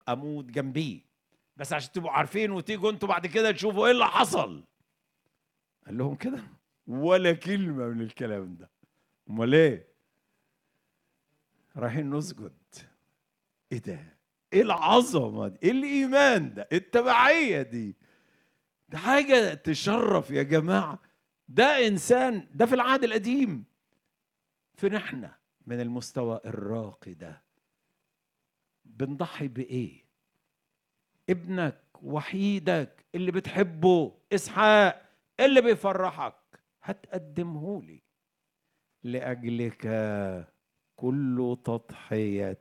اموت جنبيه بس عشان تبقوا عارفين وتيجوا انتوا بعد كده تشوفوا ايه اللي حصل قال لهم كده ولا كلمه من الكلام ده امال ايه رايحين نسجد ايه ده ايه العظمه دي ايه الايمان ده التبعيه دي ده حاجه تشرف يا جماعه ده انسان ده في العهد القديم فين احنا من المستوى الراقي ده بنضحي بايه ابنك وحيدك اللي بتحبه اسحاق اللي بيفرحك هتقدمه لي لاجلك كل تضحيه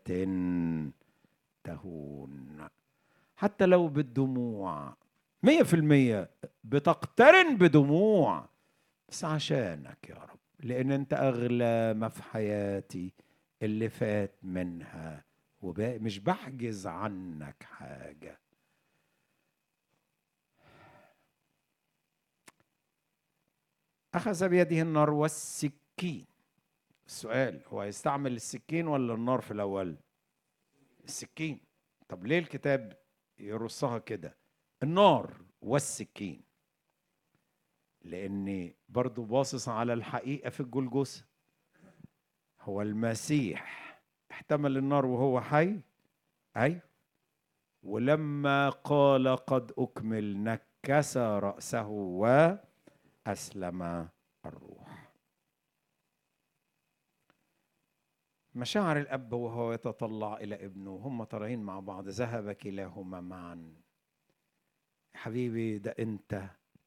تهون حتى لو بالدموع مية في المية بتقترن بدموع بس عشانك يا رب لأن أنت أغلى ما في حياتي اللي فات منها وباقي مش بحجز عنك حاجة أخذ بيده النار والسكين السؤال هو هيستعمل السكين ولا النار في الأول السكين طب ليه الكتاب يرصها كده النار والسكين لاني برضو باصص على الحقيقه في الجلجثه هو المسيح احتمل النار وهو حي اي ولما قال قد اكمل نكس راسه واسلم الروح مشاعر الاب وهو يتطلع الى ابنه هم طالعين مع بعض ذهب كلاهما معا حبيبي ده انت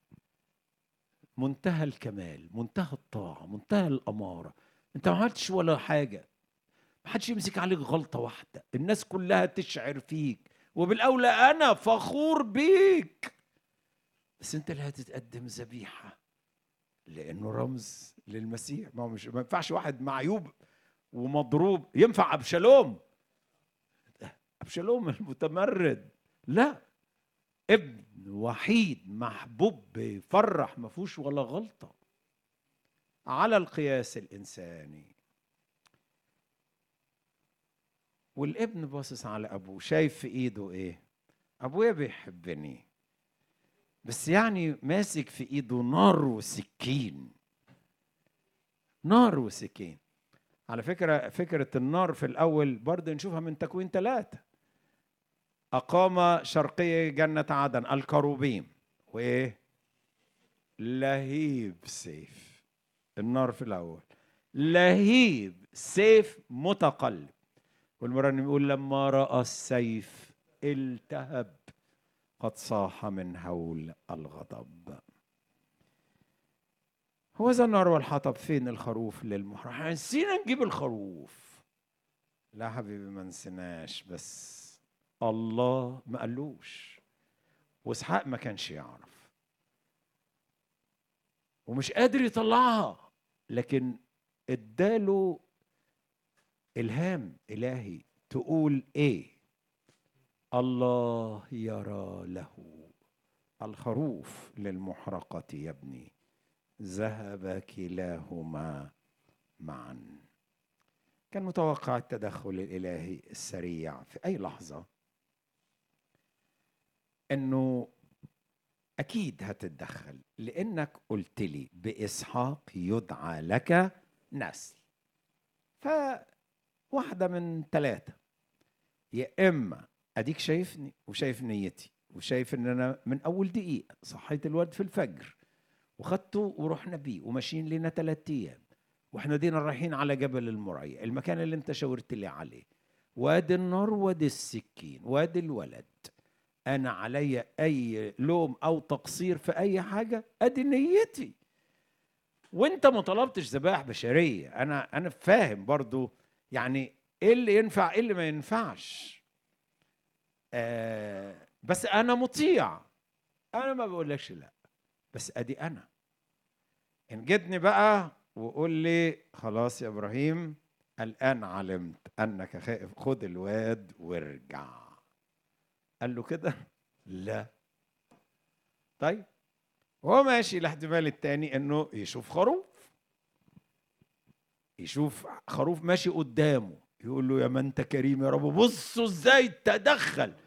منتهى الكمال منتهى الطاعة منتهى الأمارة أنت ما عملتش ولا حاجة ما حدش يمسك عليك غلطة واحدة الناس كلها تشعر فيك وبالأولى أنا فخور بيك بس أنت اللي هتتقدم ذبيحة لأنه رمز للمسيح ما هو مش ما ينفعش واحد معيوب ومضروب ينفع أبشالوم أبشالوم المتمرد لا ابن وحيد محبوب بيفرح ما فيهوش ولا غلطة على القياس الإنساني والابن باصص على أبوه شايف في إيده إيه أبويا بيحبني بس يعني ماسك في إيده نار وسكين نار وسكين على فكرة فكرة النار في الأول برضه نشوفها من تكوين ثلاثة أقام شرقي جنة عدن الكروبيم وإيه؟ لهيب سيف النار في الأول لهيب سيف متقلب والمرنم يقول لما رأى السيف التهب قد صاح من هول الغضب هو ذا النار والحطب فين الخروف للمحرم نسينا نجيب الخروف لا حبيبي ما نسيناش بس الله ما قالوش واسحاق ما كانش يعرف ومش قادر يطلعها لكن اداله الهام الهي تقول ايه الله يرى له الخروف للمحرقه يا ابني ذهب كلاهما معا كان متوقع التدخل الالهي السريع في اي لحظه انه اكيد هتتدخل لانك قلت لي باسحاق يدعى لك نسل فواحده من ثلاثه يا اما اديك شايفني وشايف نيتي وشايف ان انا من اول دقيقه صحيت الواد في الفجر وخدته ورحنا بيه وماشيين لنا ثلاث ايام واحنا دينا رايحين على جبل المرعية المكان اللي انت شاورت لي عليه وادي النار وادي السكين وادي الولد انا علي اي لوم او تقصير في اي حاجه ادي نيتي وانت ما طلبتش ذبائح بشريه انا انا فاهم برضو يعني ايه اللي ينفع ايه اللي ما ينفعش آه بس انا مطيع انا ما بقولكش لا بس ادي انا انجدني بقى وقول لي خلاص يا ابراهيم الان علمت انك خائف خد الواد وارجع قال له كده لا طيب هو ماشي الاحتمال الثاني انه يشوف خروف يشوف خروف ماشي قدامه يقول له يا ما انت كريم يا رب بصوا ازاي تدخل